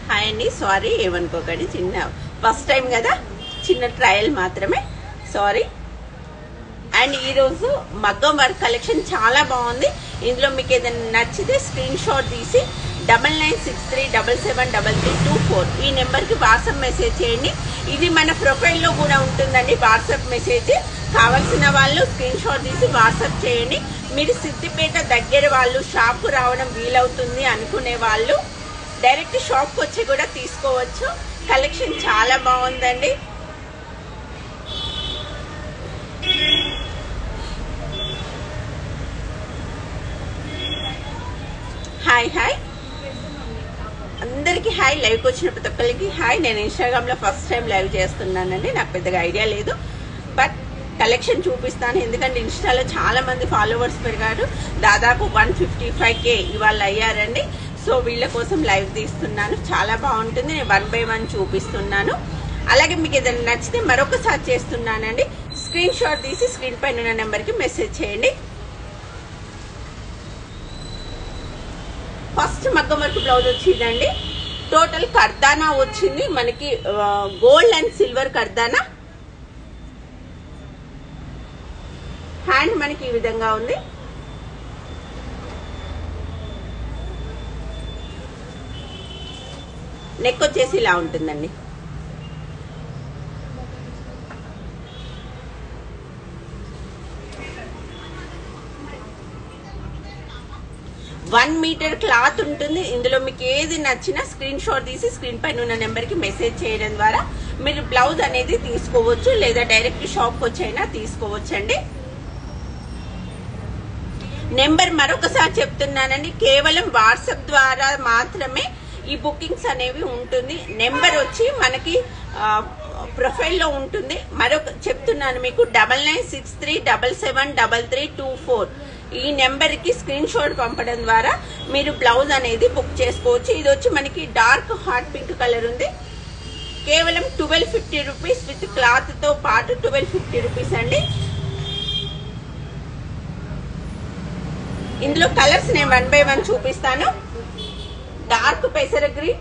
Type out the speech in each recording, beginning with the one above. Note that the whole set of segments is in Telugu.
హాయ్ అండి సారీ ఏమనుకోకండి చిన్న ఫస్ట్ టైం కదా చిన్న ట్రయల్ మాత్రమే సారీ అండ్ ఈరోజు మగ్గం వర్క్ కలెక్షన్ చాలా బాగుంది ఇందులో మీకు ఏదైనా నచ్చితే స్క్రీన్ షాట్ తీసి double nine six three double seven double three two four ఈ నెంబర్కి వాట్సాప్ మెసేజ్ చేయండి ఇది మన ప్రొఫైల్లో కూడా ఉంటుందండి వాట్సాప్ మెసేజ్ కావాల్సిన వాళ్ళు స్క్రీన్ షాట్ తీసి వాట్సాప్ చేయండి మీరు సిద్దిపేట దగ్గర వాళ్ళు షాప్కు రావడం వీలవుతుంది అనుకునే వాళ్ళు డైరెక్ట్ షాప్కి వచ్చి కూడా తీసుకోవచ్చు కలెక్షన్ చాలా బాగుందండి హాయ్ హాయ్ అందరికీ హాయ్ లైవ్కి వచ్చిన ప్రతి ఒక్కరికి హాయ్ నేను ఇన్స్టాగ్రామ్లో ఫస్ట్ టైం లైవ్ చేస్తున్నానండి నాకు పెద్దగా ఐడియా లేదు బట్ కలెక్షన్ చూపిస్తాను ఎందుకంటే ఇన్స్టాలో చాలా మంది ఫాలోవర్స్ పెరిగారు దాదాపు వన్ ఫిఫ్టీ ఫైవ్ కే ఇవాళ అయ్యారండి సో వీళ్ళ కోసం లైవ్ తీస్తున్నాను చాలా బాగుంటుంది నేను వన్ బై వన్ చూపిస్తున్నాను అలాగే మీకు ఏదైనా నచ్చితే మరొకసారి చేస్తున్నానండి స్క్రీన్ షాట్ తీసి స్క్రీన్ పైన ఉన్న నెంబర్కి మెసేజ్ చేయండి ఫస్ట్ మగ్గం వర్క్ బ్లౌజ్ వచ్చిందండి టోటల్ కర్దానా వచ్చింది మనకి గోల్డ్ అండ్ సిల్వర్ కర్దానా హ్యాండ్ మనకి ఈ విధంగా ఉంది నెక్ వచ్చేసి ఇలా ఉంటుందండి వన్ మీటర్ క్లాత్ ఉంటుంది ఇందులో మీకు ఏది నచ్చినా స్క్రీన్ షాట్ తీసి స్క్రీన్ పైన ఉన్న నెంబర్కి మెసేజ్ చేయడం ద్వారా మీరు బ్లౌజ్ అనేది తీసుకోవచ్చు లేదా డైరెక్ట్ షాప్కి వచ్చైనా తీసుకోవచ్చండి నెంబర్ మరొకసారి చెప్తున్నానండి కేవలం వాట్సాప్ ద్వారా మాత్రమే ఈ బుకింగ్స్ అనేవి ఉంటుంది నెంబర్ వచ్చి మనకి ప్రొఫైల్లో ఉంటుంది మరొక చెప్తున్నాను మీకు double nine six three double seven double three two four ఈ నెంబర్కి స్క్రీన్ షాట్ పంపడం ద్వారా మీరు బ్లౌజ్ అనేది బుక్ చేసుకోవచ్చు ఇది వచ్చి మనకి డార్క్ హాట్ పింక్ కలర్ ఉంది కేవలం ట్వెల్వ్ ఫిఫ్టీ రూపీస్ విత్ క్లాత్తో పాటు ట్వెల్వ్ ఫిఫ్టీ రూపీస్ అండి ఇందులో కలర్స్ నేను వన్ బై వన్ చూపిస్తాను డార్క్ పెసర green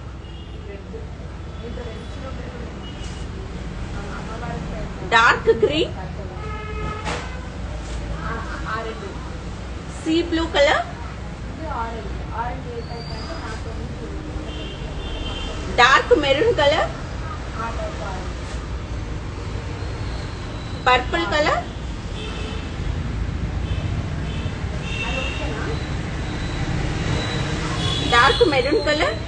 dark green sea blue colour dark maroon colour purple colour dark maroon colour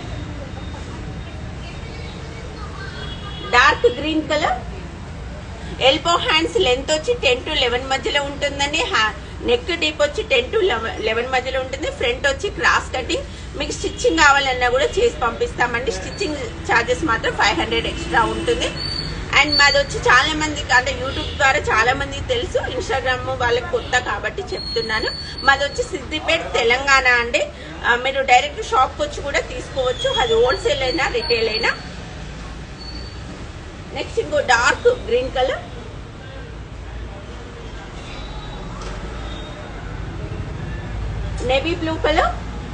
dark green colour elbow hands length వచ్చి టెన్ టు లెవెన్ మధ్యలో ఉంటుందండి నెక్ డీప్ వచ్చి టెన్ టు లెవెన్ మధ్యలో ఉంటుంది ఫ్రంట్ వచ్చి క్రాస్ కటింగ్ మీకు స్టిచ్చింగ్ కావాలన్నా కూడా చేసి పంపిస్తామండి స్టిచ్చింగ్ ఛార్జెస్ మాత్రం ఫైవ్ హండ్రెడ్ ఎక్స్ట్రా ఉంటుంది అండ్ మాది వచ్చి చాలా మందికి అంటే యూట్యూబ్ ద్వారా చాలా మందికి తెలుసు ఇన్స్టాగ్రామ్ వాళ్ళకి కొత్త కాబట్టి చెప్తున్నాను మాది వచ్చి సిద్దిపేట తెలంగాణ అండి మీరు డైరెక్ట్ షాప్కి వచ్చి కూడా తీసుకోవచ్చు అది హోల్సేల్ అయినా రిటైల్ అయినా నెక్స్ట్ ఇంకో dark green colour navy blue colour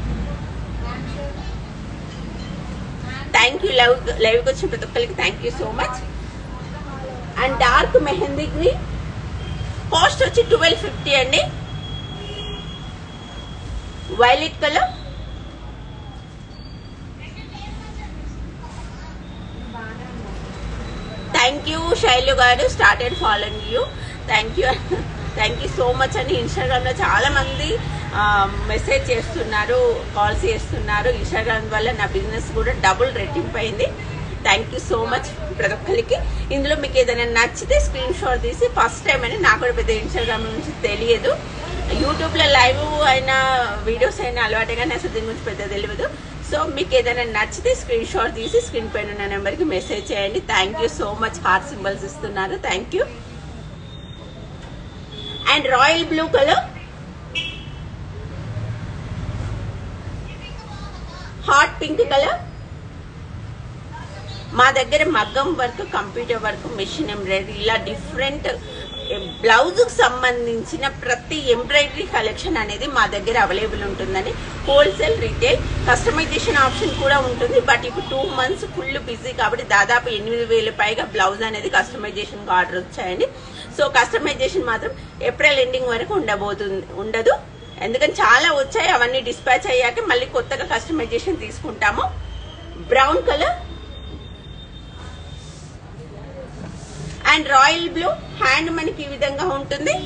thank you live లైవ్కి వచ్చిన ప్రతి ఒక్కరికి thank you so much and dark mehndi green cost వచ్చి ట్వెల్వ్ ఫిఫ్టీ అండి violet colour thank you Shailu గారు started following you thank you thank you so much అండి ఇన్స్టాగ్రామ్లో చాలా మంది మెసేజ్ చేస్తున్నారు కాల్స్ చేస్తున్నారు ఇన్స్టాగ్రామ్ వల్ల నా బిజినెస్ కూడా డబుల్ రెట్టింపు అయింది థ్యాంక్ యూ సో మచ్ ప్రతి ఒక్కరికి ఇందులో మీకు ఏదైనా నచ్చితే స్క్రీన్ షాట్ తీసి ఫస్ట్ టైం అని నాకు కూడా పెద్ద ఇన్స్టాగ్రామ్ నుంచి తెలియదు యూట్యూబ్లో లైవ్ అయినా వీడియోస్ అయినా అలవాటే కానీ అసలు దీని గురించి పెద్ద తెలియదు సో మీకు ఏదైనా నచ్చితే స్క్రీన్ షాట్ తీసి స్క్రీన్ పైన ఉన్న నెంబర్కి మెసేజ్ చేయండి thank you so much heart symbols ఇస్తున్నారు thank you and royal blue colour hot pink colour మా దగ్గర మగ్గం work computer work machine embroidery ఇలా డిఫరెంట్ బ్లౌజ్ కు సంబంధించిన ప్రతి ఎంబ్రాయిడరీ కలెక్షన్ అనేది మా దగ్గర అవైలబుల్ ఉంటుందండి హోల్సేల్ రీటైల్ కస్టమైజేషన్ ఆప్షన్ కూడా ఉంటుంది బట్ ఇప్పుడు టూ మంత్స్ ఫుల్ బిజీ కాబట్టి దాదాపు ఎనిమిది వేల పైగా బ్లౌజ్ అనేది కస్టమైజేషన్ ఆర్డర్ వచ్చాయండి సో కస్టమైజేషన్ మాత్రం ఏప్రిల్ ఎండింగ్ వరకు ఉండబోతుంది ఉండదు ఎందుకంటే చాలా వచ్చాయి అవన్నీ డిస్పాచ్ అయ్యాక మళ్ళీ కొత్తగా కస్టమైజేషన్ తీసుకుంటాము brown colour and royal blue hand మనకి ఈ విధంగా ఉంటుంది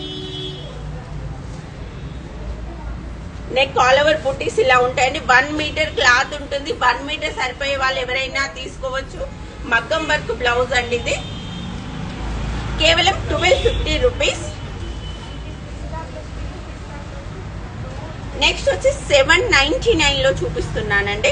నెక్ ఆల్ ఓవర్ బుటీస్ ఇలా ఉంటాయండి వన్ మీటర్ క్లాత్ ఉంటుంది వన్ మీటర్ సరిపోయే వాళ్ళు ఎవరైనా తీసుకోవచ్చు మగ్గం వర్క్ బ్లౌజ్ అండి ఇది కేవలం ట్వెల్వ్ ఫిఫ్టీ రూపీస్ నెక్స్ట్ వచ్చి సెవెన్ నైన్టీ నైన్ లో చూపిస్తున్నానండి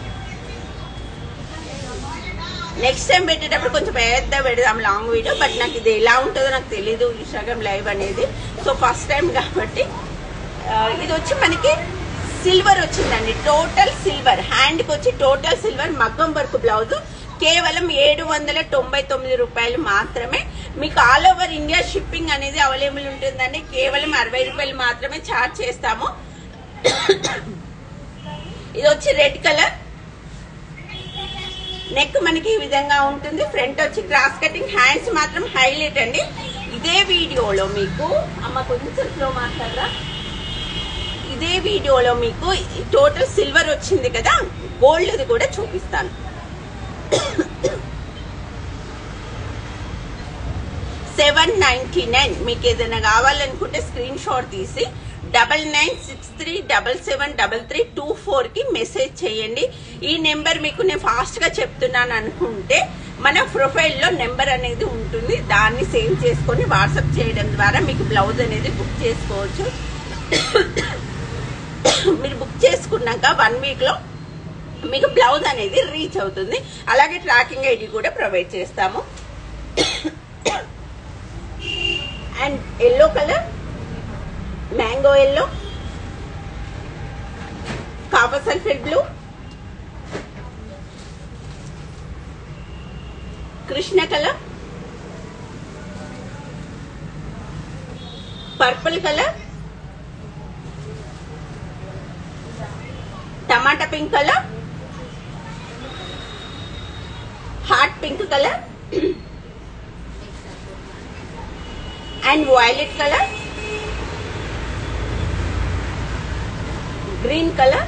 నెక్స్ట్ టైం పెట్టేటప్పుడు కొంచెం పెద్ద పెడదాం లాంగ్ వీడియో బట్ నాకు ఇది ఎలా ఉంటుందో నాకు తెలీదు ఇన్స్టాగ్రామ్ లైవ్ అనేది సో ఫస్ట్ టైం కాబట్టి ఆ, ఇది వచ్చి మనకి సిల్వర్ వచ్చిందండి టోటల్ సిల్వర్ హ్యాండ్ కి వచ్చి టోటల్ సిల్వర్ మగ్గం వర్క్ బ్లౌజ్ కేవలం ఏడు వందల తొంభై తొమ్మిది రూపాయలు మాత్రమే మీకు ఆల్ ఓవర్ ఇండియా షిప్పింగ్ అనేది అవైలబుల్ ఉంటుందండి కేవలం అరవై రూపాయలు మాత్రమే ఛార్జ్ చేస్తాము ఇది వచ్చి రెడ్ కలర్ నెక్ మనకి ఈ విధంగా ఉంటుంది ఫ్రంట్ వచ్చి క్రాస్ కటింగ్ హ్యాండ్స్ మాత్రం హైలైట్ అండి ఇదే వీడియోలో మీకు అమ్మ కొంచెం స్లో మాట్లాడరా ఇదే వీడియోలో మీకు టోటల్ సిల్వర్ వచ్చింది కదా గోల్డ్ కూడా చూపిస్తాను సెవెన్ నైన్టీ నైన్ మీకు ఏదైనా కావాలనుకుంటే స్క్రీన్ షాట్ తీసి double nine six three double seven double three two four కి మెసేజ్ చేయండి ఈ నెంబర్ మీకు నేను ఫాస్ట్ గా చెప్తున్నాను అనుకుంటే మన ప్రొఫైల్ లో నెంబర్ అనేది ఉంటుంది దాన్ని సేవ్ చేసుకొని వాట్సాప్ చేయడం ద్వారా మీకు బ్లౌజ్ అనేది బుక్ చేసుకోవచ్చు మీరు బుక్ చేసుకున్నాక వన్ వీక్ లో మీకు బ్లౌజ్ అనేది రీచ్ అవుతుంది అలాగే ట్రాకింగ్ ఐడి కూడా ప్రొవైడ్ చేస్తాము and yellow colour mango yellow copper sulphate blue Krishna colour purple colour టమాటా pink colour heart pink colour and violet colour green colour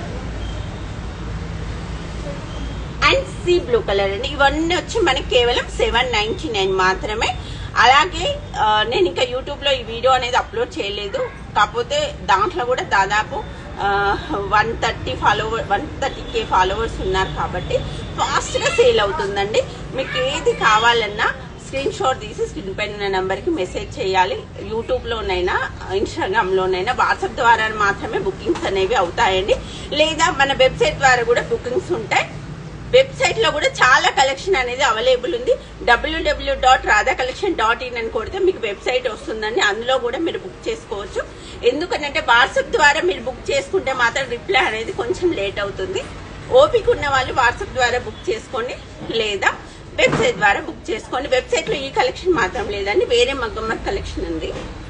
and sea blue colour అండి ఇవన్నీ వచ్చి మనకి కేవలం సెవెన్ నైన్టీ నైన్ మాత్రమే అలాగే ఆ, నేను ఇంకా యూట్యూబ్ లో ఈ వీడియో అనేది అప్లోడ్ చేయలేదు కాకపోతే దాంట్లో కూడా దాదాపు one thirty follower one thirty K followers ఉన్నారు కాబట్టి ఫాస్ట్ గా సేల్ అవుతుందండి మీకు ఏది కావాలన్నా స్క్రీన్ షాట్ తీసి స్క్రీన్ పైన ఉన్న నంబర్ కి మెసేజ్ చేయాలి యూట్యూబ్ లోనైనా ఇన్స్టాగ్రామ్ లోనైనా వాట్సాప్ ద్వారా మాత్రమే బుకింగ్స్ అనేవి అవుతాయండి లేదా మన వెబ్సైట్ ద్వారా కూడా బుకింగ్స్ ఉంటాయి వెబ్సైట్ లో కూడా చాలా కలెక్షన్ అనేది అవైలబుల్ ఉంది WW dot Radha collection dot in అని కొడితే మీకు వెబ్సైట్ వస్తుందండి అందులో కూడా మీరు బుక్ చేసుకోవచ్చు ఎందుకంటే వాట్సాప్ ద్వారా మీరు బుక్ చేసుకుంటే మాత్రం రిప్లై అనేది కొంచెం లేట్ అవుతుంది ఓపిక ఉన్న వాళ్ళు వాట్సాప్ ద్వారా బుక్ చేసుకోండి లేదా వెబ్సైట్ ద్వారా బుక్ చేసుకోండి వెబ్సైట్ లో ఈ కలెక్షన్ మాత్రం లేదండి వేరే మగ్గమ్మ కలెక్షన్ ఉంది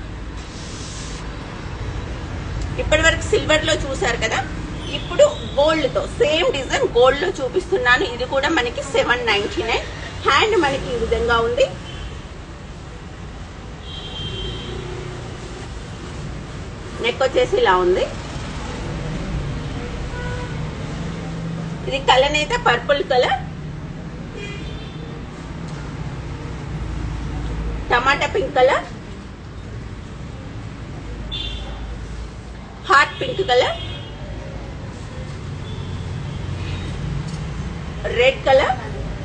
ఇప్పటి వరకు సిల్వర్ లో చూసారు కదా ఇప్పుడు గోల్డ్ తో సేమ్ డిజైన్ గోల్డ్ లో చూపిస్తున్నాను ఇది కూడా మనకి సెవెన్ నైన్టీ నైన్ హ్యాండ్ మనకి ఈ విధంగా ఉంది నెక్ వచ్చేసి ఇలా ఉంది ఇది కలర్ అయితే పర్పుల్ కలర్ టమాటా pink colour hot pink colour red colour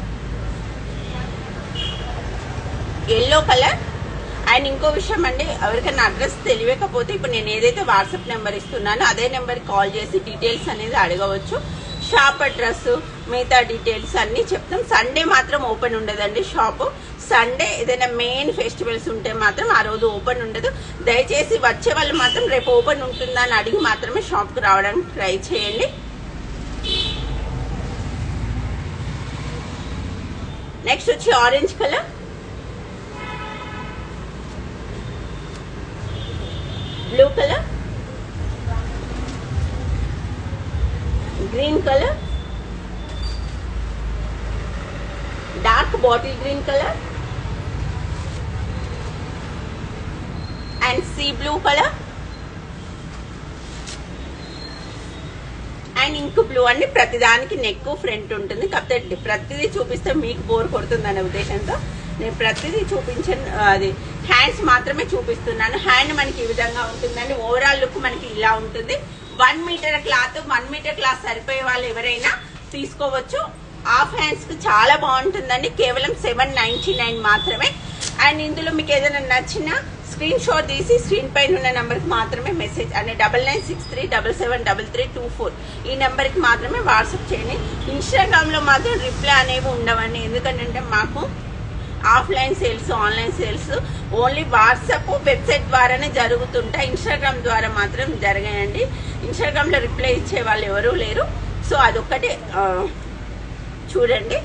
yellow colour and ఇంకో విషయం అండి ఎవరికైనా అడ్రస్ తెలియకపోతే ఇప్పుడు నేను ఏదైతే వాట్సాప్ నెంబర్ ఇస్తున్నానో అదే నెంబర్ కాల్ చేసి డీటెయిల్స్ అనేది అడగవచ్చు షాప్ అడ్రస్ మిగతా డీటెయిల్స్ అన్ని చెప్తాం సండే మాత్రం ఓపెన్ ఉండదండి షాప్ సండే ఏదైనా మెయిన్ ఫెస్టివల్స్ ఉంటే మాత్రం ఆ రోజు ఓపెన్ ఉండదు దయచేసి వచ్చే వాళ్ళు మాత్రం రేపు ఓపెన్ ఉంటుందా అని అడిగి మాత్రమే షాప్ కు రావడానికి ట్రై చేయండి నెక్స్ట్ వచ్చి orange colour blue colour green colour dark bottle green colour and sea blue colour and ink blue అండి ప్రతిదానికి నెక్ ఫ్రంట్ ఉంటుంది కాకపోతే ప్రతిదీ చూపిస్తే మీకు బోర్ కొడుతుంది అనే ఉద్దేశంతో నేను ప్రతిదీ చూపించాను అది హ్యాండ్స్ మాత్రమే చూపిస్తున్నాను హ్యాండ్ మనకి ఈ విధంగా ఉంటుందండి ఓవరాల్ లుక్ మనకి ఇలా ఉంటుంది one metre cloth one metre cloth సరిపోయే వాళ్ళు ఎవరైనా తీసుకోవచ్చు హాఫ్ హ్యాండ్స్ కి చాలా బాగుంటుందండి కేవలం సెవెన్ నైన్టీ నైన్ మాత్రమే అండ్ ఇందులో మీకు ఏదైనా నచ్చిన స్క్రీన్ షాట్ తీసి స్క్రీన్ పైన ఉన్న నెంబర్ కి మాత్రమే మెసేజ్ అంటే double nine six three double seven double three two four ఈ నెంబర్ కి మాత్రమే వాట్సాప్ చేయండి ఇన్స్టాగ్రామ్ లో మాత్రం రిప్లై అనేవి ఉండవండి ఎందుకంటే మాకు offline sales online sales only WhatsApp website ద్వారానే జరుగుతుంటాయి ఇన్స్టాగ్రామ్ ద్వారా మాత్రం జరగాయండి ఇన్స్టాగ్రామ్ లో రిప్లై ఇచ్చే వాళ్ళు ఎవరూ లేరు సో అదొక్కటి ఆ, చూడండి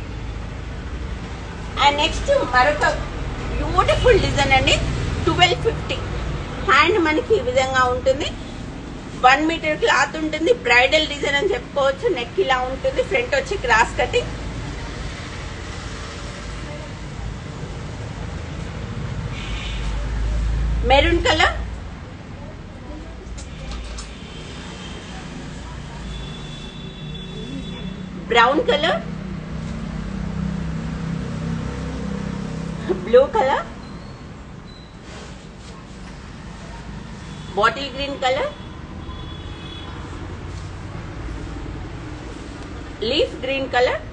అండ్ నెక్స్ట్ మరొక బ్యూటిఫుల్ డిజైన్ అండి ట్వెల్వ్ ఫిఫ్టీ హ్యాండ్ మనకి ఈ విధంగా ఉంటుంది వన్ మీటర్ క్లాత్ ఉంటుంది బ్రైడల్ డిజైన్ అని చెప్పుకోవచ్చు నెక్ ఇలా ఉంటుంది ఫ్రంట్ వచ్చి cross cutting maroon colour brown colour blue colour bottle green colour leaf green colour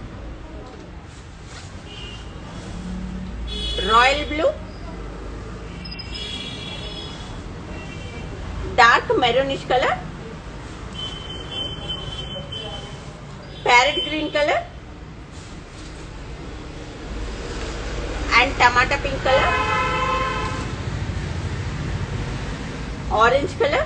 royal blue dark maroonish colour parrot green colour and టమాటా పింక్ కలర్ ఆరెంజ్ కలర్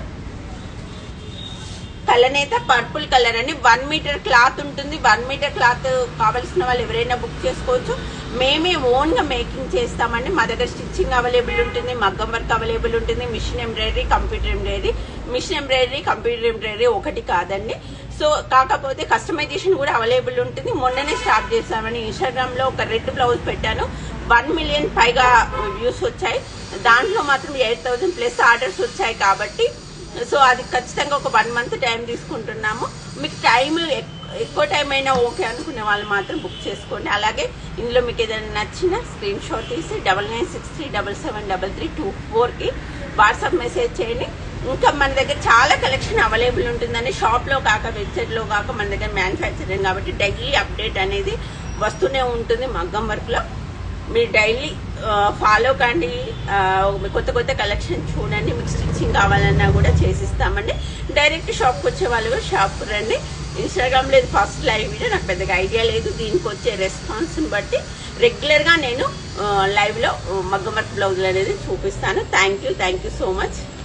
కలనేత పర్పుల్ కలర్ అని వన్ మీటర్ క్లాత్ ఉంటుంది వన్ మీటర్ క్లాత్ కావాల్సిన వాళ్ళు ఎవరైనా బుక్ చేసుకోవచ్చు మేమే ఓన్ గా మేకింగ్ చేస్తామండి మా దగ్గర స్టిచ్చింగ్ అవైలబుల్ ఉంటుంది మగ్గం వర్క్ అవైలబుల్ ఉంటుంది machine embroidery computer embroidery machine embroidery computer embroidery ఒకటి కాదండి సో కాకపోతే కస్టమైజేషన్ కూడా అవైలబుల్ ఉంటుంది మొన్ననే స్టార్ట్ చేస్తామని ఇన్స్టాగ్రామ్ లో ఒక రెడ్ బ్లౌజ్ పెట్టాను వన్ మిలియన్ పైగా వ్యూస్ వచ్చాయి దాంట్లో మాత్రం ఎయిట్ థౌసండ్ ప్లస్ ఆర్డర్స్ వచ్చాయి కాబట్టి సో అది ఖచ్చితంగా ఒక వన్ మంత్ టైం తీసుకుంటున్నాము మీకు టైం ఎక్కువ టైం అయినా ఓకే అనుకునే వాళ్ళు మాత్రం బుక్ చేసుకోండి అలాగే ఇందులో మీకు ఏదైనా నచ్చిన స్క్రీన్ షాట్ తీసి double nine six three double seven double three two ఫోర్కి వాట్సాప్ మెసేజ్ చేయండి ఇంకా మన దగ్గర చాలా కలెక్షన్ అవైలబుల్ ఉంటుందండి షాప్లో కాక వెబ్సైట్లో కాక మన దగ్గర మ్యానుఫ్యాక్చరింగ్ కాబట్టి డైలీ అప్డేట్ అనేది వస్తూనే ఉంటుంది మగ్గం వర్క్లో మీరు డైలీ ఫాలో కండి ఆ, కొత్త కొత్త కలెక్షన్ చూడండి మీకు స్టిచ్చింగ్ కావాలన్నా కూడా చేసిస్తామండి డైరెక్ట్ షాప్కి వచ్చే వాళ్ళు కూడా షాప్కి రండి ఇన్స్టాగ్రామ్ లేదు ఫస్ట్ లైవ్ వీడియో నాకు పెద్దగా ఐడియా లేదు దీనికి వచ్చే రెస్పాన్స్ని బట్టి రెగ్యులర్గా నేను లైవ్లో మగ్గం వర్క్ బ్లౌజులు అనేది చూపిస్తాను thank you thank you so much